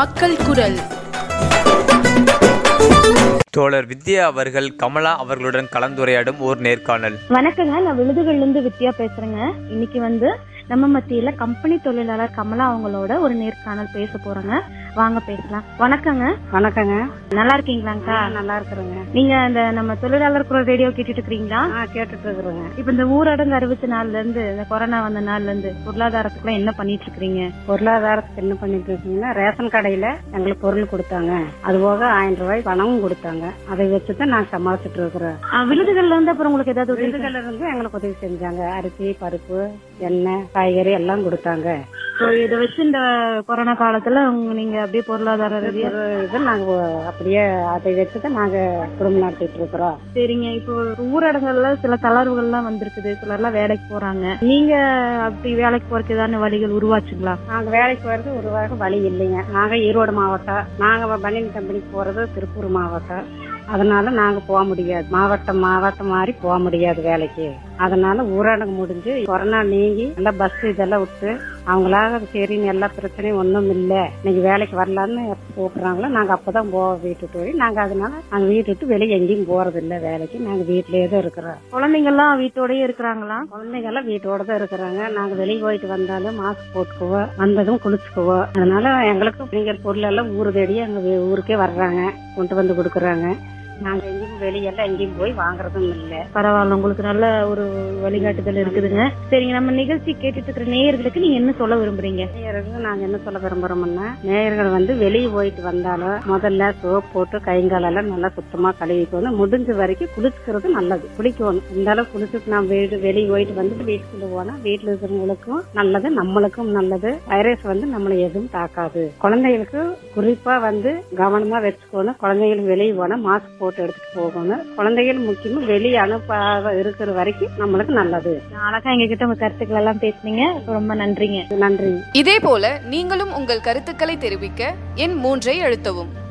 மக்கள் குரல் தோழர் வித்யா அவர்கள் கமலா அவர்களுடன் கலந்துரையாடும் ஓர் நேர்காணல் வணக்கங்க நான் விழுதுகள்ல இருந்து வித்யா பேசுறேங்க இன்னைக்கு வந்து நம்ம மத்தியில கம்பெனி தொழிலாளர் கமலா அவங்களோட ஒரு நேர்காணல் பேச போறோங்க வாங்க பேசலாம் வணக்கங்க வணக்கங்க நல்லா இருக்கீங்களாங்கக்கா நல்லா இருக்கிறேங்க நீங்க இந்த நம்ம தொழிலாளர் குரல் ரேடியோ கேட்டுட்டு இருக்கீங்களா ஆ கேட்டுட்டு இருக்கிறேங்க இப்ப இந்த ஊரடங்கு அறிவிச்ச நாள்ல இருந்து இந்த கொரோனா வந்த நாள்ல இருந்து பொருளாதாரத்துக்குள்ள என்ன பண்ணிட்டு இருக்கீங்க பொருளாதாரத்துக்கு என்ன பண்ணிட்டு இருக்கீங்கன்னா ரேஷன் கடையில எங்களுக்கு பொருள் கொடுத்தாங்க அது போக ஆயிரம் ரூபாய் பணமும் கொடுத்தாங்க அதை வச்சுதான் நான் சமாளிச்சுட்டு இருக்கிறேன் ஆ, விழுதுகள்ல இருந்து அப்புறம் உங்களுக்கு ஏதாவது உதவி விருதுகள்ல இருந்து எங்களுக்கு உதவி செஞ்சாங்க அரிசி பருப்பு எண்ணெய் காய்கறி எல்லாம் கொடுத்தாங்க So, இதை வச்சு இந்த கொரோனா காலத்துல உங்க நீங்க அப்படியே பொருளாதார ரீதியா ஒரு இது நாங்க ஒ- அப்படியே அதை வச்சுதான் நாங்க குடும்பம் நடத்திட்டு இருக்கிறோம் சரிங்க இப்போ ஊரடங்குல சில தளர்வுகள்லாம் வந்திருக்குது சிலர்லாம் வேலைக்கு போறாங்க நீங்க அப்படி வேலைக்கு போறதுக்கு ஏதாவது வழிகள் உருவாச்சுங்களா நாங்க வேலைக்கு போறது ஒரு வகை வழி இல்லைங்க நாங்க ஈரோடு மாவட்டம் நாங்க பனியன் கம்பெனிக்கு போறது திருப்பூர் மாவட்டம் அதனால நாங்க போக முடியாது மாவட்டம் மாவட்டம் மாதிரி போக முடியாது வேலைக்கு அதனால ஊரடங்கு முடிஞ்சு கொரோனா நீங்கி எல்லாம் பஸ் இதெல்லாம் விட்டு அவங்களாக சரின்னு எல்லா பிரச்சனையும் ஒண்ணும் இல்ல இன்னைக்கு வேலைக்கு வரலான்னு எப்ப கூப்பிடுறாங்களோ நாங்க அப்பதான் போவோம் வீட்டுக்கு போய் நாங்க அதனால நாங்க வீட்டு விட்டு வெளியே எங்கேயும் போறது இல்ல வேலைக்கு நாங்க வீட்லயே தான் இருக்கிறோம் குழந்தைங்க எல்லாம் வீட்டோடயே இருக்கிறாங்களா குழந்தைங்க எல்லாம் வீட்டோட தான் இருக்கிறாங்க நாங்க வெளியே போயிட்டு வந்தாலும் மாஸ்க் போட்டுக்குவோம் வந்ததும் குளிச்சுக்குவோம் அதனால எங்களுக்கு அப்படிங்கிற பொருள் எல்லாம் ஊரு தேடி எங்க வீ- ஊருக்கே வர்றாங்க கொண்டு வந்து கொடுக்கறாங்க நாங்க எங்கேயும் வெளியெல்லாம் எங்கேயும் போய் வாங்குறதும் இல்ல பரவாயில்ல உங்களுக்கு நல்ல ஒரு வழிகாட்டுதல் இருக்குதுங்க சரிங்க நம்ம நிகழ்ச்சி கேட்டுட்டு இருக்கிற நேயர்களுக்கு நீங்க என்ன சொல்ல விரும்புறீங்க நேயர்களுக்கு நாங்க என்ன சொல்ல விரும்புறோம்னா நேயர்கள் வந்து வெளியே போயிட்டு வந்தாலும் முதல்ல சோப் போட்டு கைங்காலெல்லாம் நல்லா சுத்தமா கழுவிக்கணும் முடிஞ்ச வரைக்கும் குளிச்சுக்கிறது நல்லது குளிக்கணும் இந்த அளவு குளிச்சுட்டு நான் வீடு வெளியே போயிட்டு வந்துட்டு வீட்டுக்குள்ள போனா வீட்டுல இருக்கிறவங்களுக்கும் நல்லது நம்மளுக்கும் நல்லது வைரஸ் வந்து நம்மளை எதுவும் தாக்காது குழந்தைகளுக்கு குறிப்பா வந்து கவனமா வச்சுக்கணும் குழந்தைகளுக்கு வெளியே போனா மாஸ்க் போட்டு எடுத்துட்டு போகணும் குழந்தைகள் முக்கியமா வெளியே அனுப்பாத இருக்கிற வரைக்கும் நம்மளுக்கு நல்லது அழகா எங்க கிட்ட உங்க கருத்துக்கள் எல்லாம் பேசுனீங்க ரொம்ப நன்றிங்க நன்றி இதே போல நீங்களும் உங்கள் கருத்துக்களை தெரிவிக்க எண் மூன்றை அழுத்தவும்